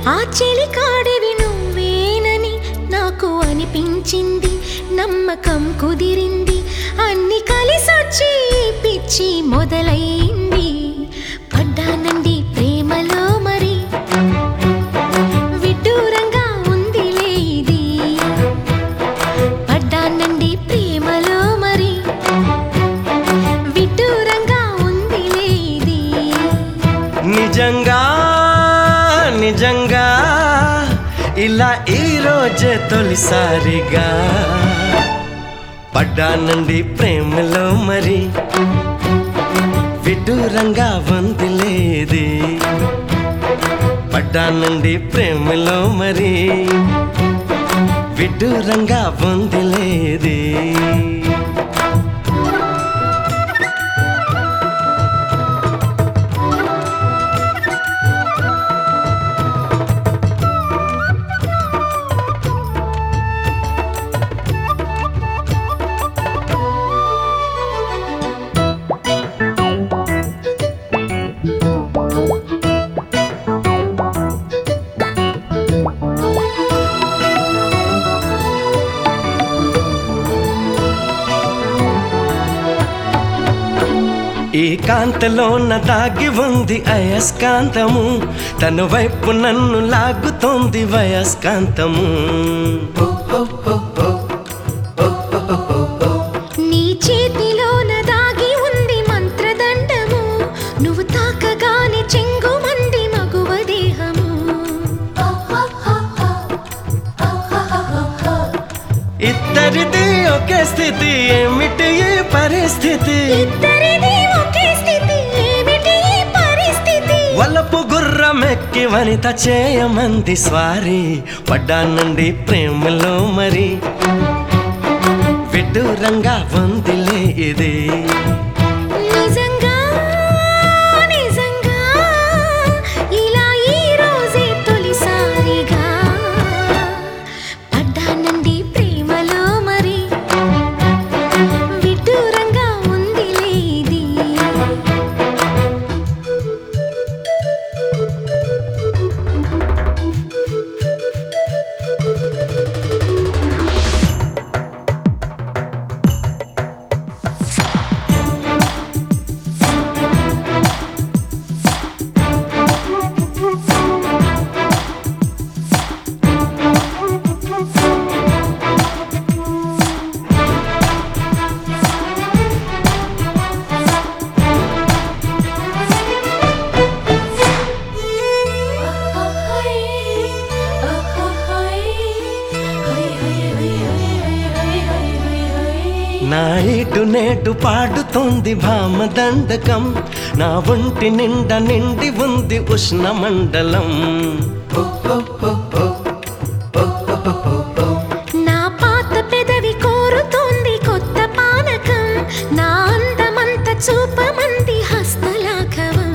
ఆ చెలికాడివి నువ్వేనని నాకు అనిపించింది నమ్మకం కుదిరింది అన్ని కలిసొచ్చి ఈ పిచ్చి మొదలైంది పడ్డానండి ప్రేమలో మరి విడ్డూరంగా ఉందిలే ఇది పడ్డానండి ప్రేమలో మరి విడ్డూరంగా ఉందిలే ఇది నిజంగా నిజంగా ఇలా ఈ రోజే తొలిసారిగా పడ్డానండి ప్రేమలో మరి విడ్డూరంగా వందిలేది పడ్డానండి ప్రేమలో మరి విడ్డూరంగా వందిలేది ఈ కాంతలోన దాగి ఉంది అయస్కాంతము తన వైపు నన్ను లాగుతోంది వయస్కాంతము నీ చేతిలోన దాగి ఉంది మంత్రదండము నువ్వు తాకగానే చెంగుమంది మగువ దేహము ఇద్దరిది ఒకే స్థితి ఏమిటి ఈ పరిస్థితి ఇద్దరిది ఒకే స్థితి ఏమిటి ఈ పరిస్థితి వలపు గుర్రమెక్కి వనిత చేయమంది స్వారీ పడ్డానండి ప్రేమలో మరి విడ్డూరంగా వందిలే ఇది నిజంగా నిజంగా ఇలా ఈ రోజే తొలిసారిగా పడ్డానండి ప్రేమలో మరి విడ్డూరంగా ఉందిలే ఇది నా ఇటు నేటు పాడుతోంది భామ దండకం నా ఒంటి నిండా నిండి ఉంది ఉష్ణ మండలం నా పాత పెదవి కోరుతోంది కొత్త పానకం నా అందమంత చూపమంది హస్తలాఘవం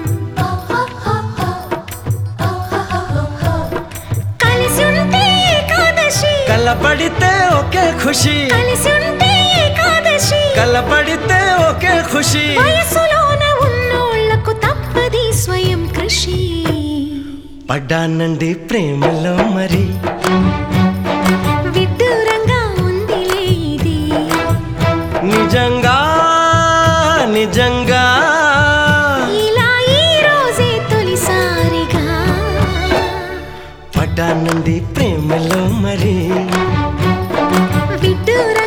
కలిసి ఉంటే ఏకాదశి కలపడితే ఒకే ఖుషి కలిసి ఉంటే ఏకాదశి కలపడితే ఒకే ఖుషి వయసులోన ఉన్నోళ్లకు తప్పది స్వయం కృషి పడ్డానండి ప్రేమలో మరి విడ్డూరంగా ఉందిలే ఇది నిజంగా నిజంగా ఇలా ఈ రోజే తొలిసారిగా పడ్డానండి ప్రేమలో మరి విడ్డూరంగా